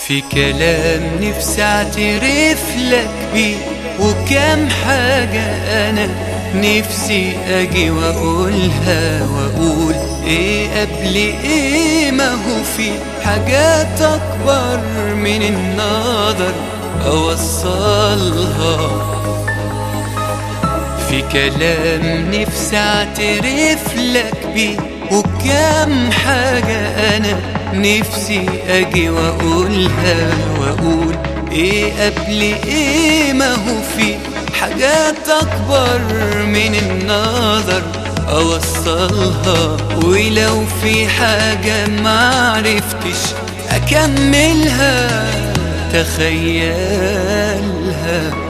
في كلام نفسي اعترف لك بيه وكام حاجة انا نفسي اجي واقولها واقول ايه قبل ايه ما هو في حاجات اكبر من النظر اوصلها في كلام نفسي اعترف لك بيه وكام حاجة انا نفسي اجي واقولها واقول ايه قبل ايه ما هو في حاجات اكبر من النظر اوصلها ولو في حاجة معرفتش اكملها تخيلها